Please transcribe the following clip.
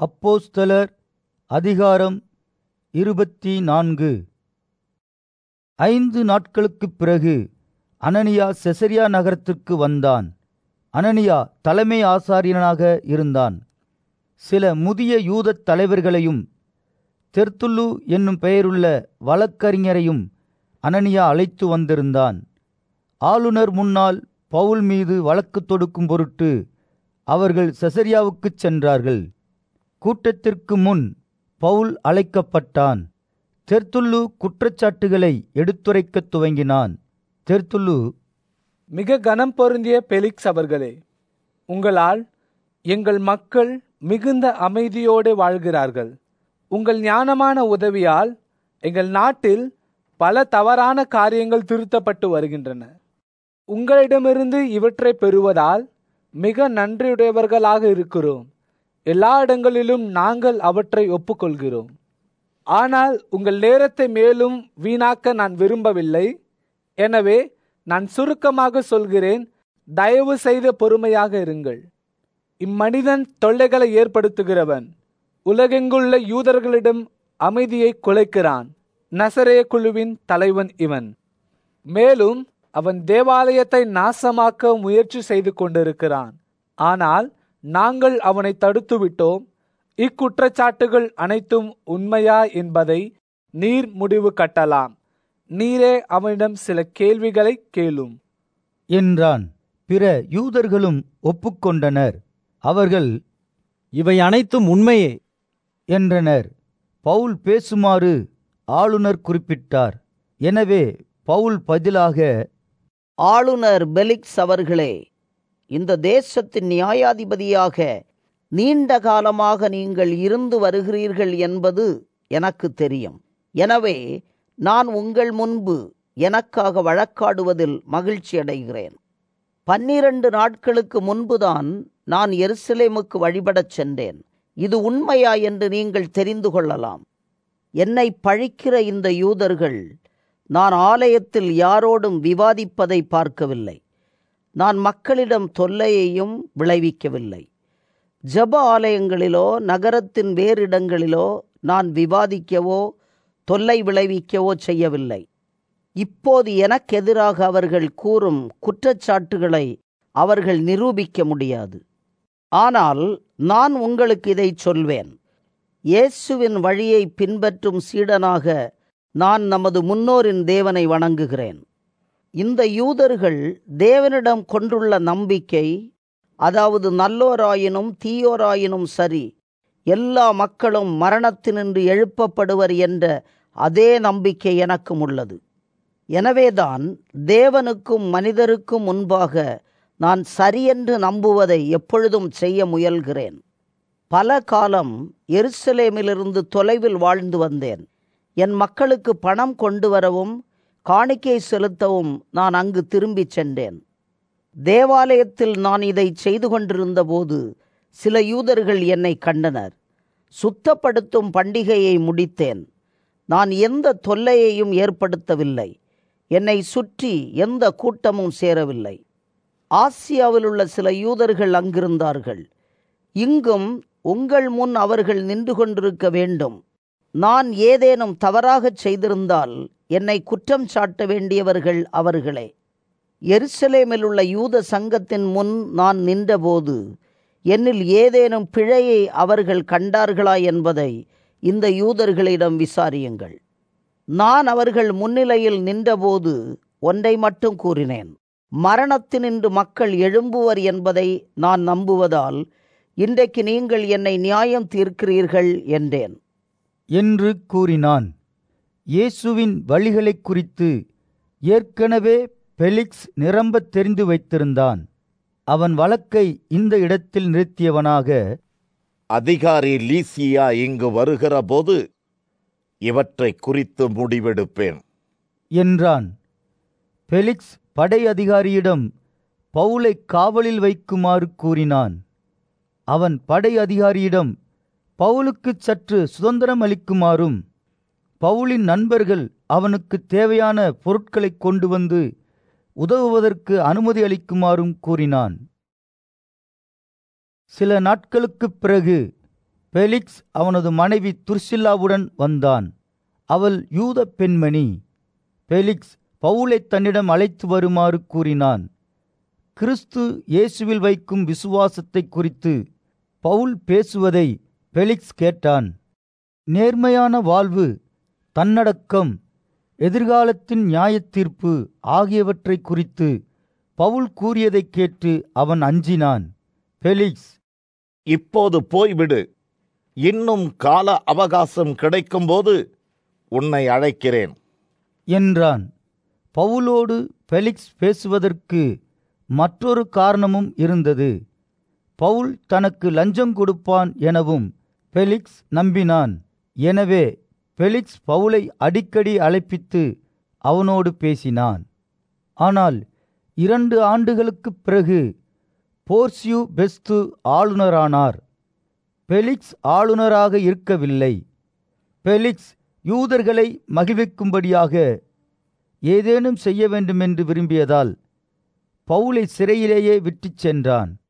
அப்போஸ்தலர் அதிகாரம் இருபத்தி நான்கு ஐந்து நாட்களுக்குப் பிறகு அனனியா செசரியா நகரத்திற்கு வந்தான் அனனியா தலைமை ஆசாரியனாக இருந்தான் சில முதிய யூதத் தலைவர்களையும் தெர்த்துல்லு என்னும் பெயருள்ள வழக்கறிஞரையும் அனனியா அழைத்து வந்திருந்தான் ஆளுநர் முன்னால் பவுல் மீது வழக்கு தொடுக்கும் பொருட்டு அவர்கள் செசரியாவுக்குச் சென்றார்கள் கூட்டத்திற்கு முன் பவுல் அழைக்கப்பட்டான் தெர்த்துல்லு குற்றச்சாட்டுகளை எடுத்துரைக்கத் துவங்கினான் தெர்த்துல்லு மிக கனம் பொருந்திய பெலிக்ஸ் அவர்களே உங்களால் எங்கள் மக்கள் மிகுந்த அமைதியோடு வாழ்கிறார்கள் உங்கள் ஞானமான உதவியால் எங்கள் நாட்டில் பல தவறான காரியங்கள் திருத்தப்பட்டு வருகின்றன உங்களிடமிருந்து இவற்றை பெறுவதால் மிக நன்றியுடையவர்களாக இருக்கிறோம் எல்லா இடங்களிலும் நாங்கள் அவற்றை ஒப்புக்கொள்கிறோம் ஆனால் உங்கள் நேரத்தை மேலும் வீணாக்க நான் விரும்பவில்லை எனவே நான் சுருக்கமாக சொல்கிறேன் தயவு செய்து பொறுமையாக இருங்கள் இம்மனிதன் தொல்லைகளை ஏற்படுத்துகிறவன் உலகெங்குள்ள யூதர்களிடம் அமைதியை குலைக்கிறான் நசரே குழுவின் தலைவன் இவன் மேலும் அவன் தேவாலயத்தை நாசமாக்க முயற்சி செய்து கொண்டிருக்கிறான் ஆனால் நாங்கள் அவனை தடுத்து விட்டோம் இக்குற்றச்சாட்டுகள் அனைத்தும் உண்மையா என்பதை நீர் முடிவு கட்டலாம் நீரே அவனிடம் சில கேள்விகளை கேளும் என்றான் பிற யூதர்களும் ஒப்புக்கொண்டனர் அவர்கள் இவை அனைத்தும் உண்மையே என்றனர் பவுல் பேசுமாறு ஆளுநர் குறிப்பிட்டார் எனவே பவுல் பதிலாக ஆளுநர் பெலிக்ஸ் அவர்களே இந்த தேசத்தின் நியாயாதிபதியாக நீண்ட காலமாக நீங்கள் இருந்து வருகிறீர்கள் என்பது எனக்கு தெரியும் எனவே நான் உங்கள் முன்பு எனக்காக வழக்காடுவதில் மகிழ்ச்சி அடைகிறேன் பன்னிரண்டு நாட்களுக்கு முன்புதான் நான் எருசலேமுக்கு வழிபடச் சென்றேன் இது உண்மையா என்று நீங்கள் தெரிந்து கொள்ளலாம் என்னை பழிக்கிற இந்த யூதர்கள் நான் ஆலயத்தில் யாரோடும் விவாதிப்பதை பார்க்கவில்லை நான் மக்களிடம் தொல்லையையும் விளைவிக்கவில்லை ஜப ஆலயங்களிலோ நகரத்தின் வேறு இடங்களிலோ நான் விவாதிக்கவோ தொல்லை விளைவிக்கவோ செய்யவில்லை இப்போது எனக்கு எதிராக அவர்கள் கூறும் குற்றச்சாட்டுகளை அவர்கள் நிரூபிக்க முடியாது ஆனால் நான் உங்களுக்கு இதை சொல்வேன் இயேசுவின் வழியை பின்பற்றும் சீடனாக நான் நமது முன்னோரின் தேவனை வணங்குகிறேன் இந்த யூதர்கள் தேவனிடம் கொண்டுள்ள நம்பிக்கை அதாவது நல்லோராயினும் தீயோராயினும் சரி எல்லா மக்களும் மரணத்தினின்று எழுப்பப்படுவர் என்ற அதே நம்பிக்கை எனக்கும் உள்ளது எனவேதான் தேவனுக்கும் மனிதருக்கும் முன்பாக நான் சரியென்று நம்புவதை எப்பொழுதும் செய்ய முயல்கிறேன் பல காலம் எருசலேமிலிருந்து தொலைவில் வாழ்ந்து வந்தேன் என் மக்களுக்கு பணம் கொண்டு வரவும் காணிக்கை செலுத்தவும் நான் அங்கு திரும்பிச் சென்றேன் தேவாலயத்தில் நான் இதை செய்து கொண்டிருந்த போது சில யூதர்கள் என்னை கண்டனர் சுத்தப்படுத்தும் பண்டிகையை முடித்தேன் நான் எந்த தொல்லையையும் ஏற்படுத்தவில்லை என்னை சுற்றி எந்த கூட்டமும் சேரவில்லை ஆசியாவில் உள்ள சில யூதர்கள் அங்கிருந்தார்கள் இங்கும் உங்கள் முன் அவர்கள் நின்று கொண்டிருக்க வேண்டும் நான் ஏதேனும் தவறாகச் செய்திருந்தால் என்னை குற்றம் சாட்ட வேண்டியவர்கள் அவர்களே எருசலேமில் உள்ள யூத சங்கத்தின் முன் நான் நின்றபோது என்னில் ஏதேனும் பிழையை அவர்கள் கண்டார்களா என்பதை இந்த யூதர்களிடம் விசாரியுங்கள் நான் அவர்கள் முன்னிலையில் நின்றபோது ஒன்றை மட்டும் கூறினேன் மரணத்தினின்று மக்கள் எழும்புவர் என்பதை நான் நம்புவதால் இன்றைக்கு நீங்கள் என்னை நியாயம் தீர்க்கிறீர்கள் என்றேன் என்று கூறினான் இயேசுவின் வழிகளைக் குறித்து ஏற்கனவே பெலிக்ஸ் நிரம்பத் தெரிந்து வைத்திருந்தான் அவன் வழக்கை இந்த இடத்தில் நிறுத்தியவனாக அதிகாரி லீசியா இங்கு வருகிற போது இவற்றை குறித்து முடிவெடுப்பேன் என்றான் பெலிக்ஸ் படை அதிகாரியிடம் பவுலை காவலில் வைக்குமாறு கூறினான் அவன் படை அதிகாரியிடம் பவுலுக்குச் சற்று சுதந்திரம் அளிக்குமாறும் பவுலின் நண்பர்கள் அவனுக்கு தேவையான பொருட்களைக் கொண்டு வந்து உதவுவதற்கு அனுமதி அளிக்குமாறும் கூறினான் சில நாட்களுக்குப் பிறகு பெலிக்ஸ் அவனது மனைவி துர்சில்லாவுடன் வந்தான் அவள் யூத பெண்மணி பெலிக்ஸ் பவுலை தன்னிடம் அழைத்து வருமாறு கூறினான் கிறிஸ்து இயேசுவில் வைக்கும் விசுவாசத்தை குறித்து பவுல் பேசுவதை பெலிக்ஸ் கேட்டான் நேர்மையான வாழ்வு தன்னடக்கம் எதிர்காலத்தின் நியாயத்தீர்ப்பு ஆகியவற்றை குறித்து பவுல் கூறியதைக் கேட்டு அவன் அஞ்சினான் பெலிக்ஸ் இப்போது போய்விடு இன்னும் கால அவகாசம் கிடைக்கும்போது உன்னை அழைக்கிறேன் என்றான் பவுலோடு பெலிக்ஸ் பேசுவதற்கு மற்றொரு காரணமும் இருந்தது பவுல் தனக்கு லஞ்சம் கொடுப்பான் எனவும் பெலிக்ஸ் நம்பினான் எனவே பெலிக்ஸ் பவுலை அடிக்கடி அழைப்பித்து அவனோடு பேசினான் ஆனால் இரண்டு ஆண்டுகளுக்குப் பிறகு போர்சியு பெஸ்து ஆளுநரானார் பெலிக்ஸ் ஆளுநராக இருக்கவில்லை பெலிக்ஸ் யூதர்களை மகிழ்விக்கும்படியாக ஏதேனும் செய்ய வேண்டுமென்று விரும்பியதால் பவுலை சிறையிலேயே விட்டுச் சென்றான்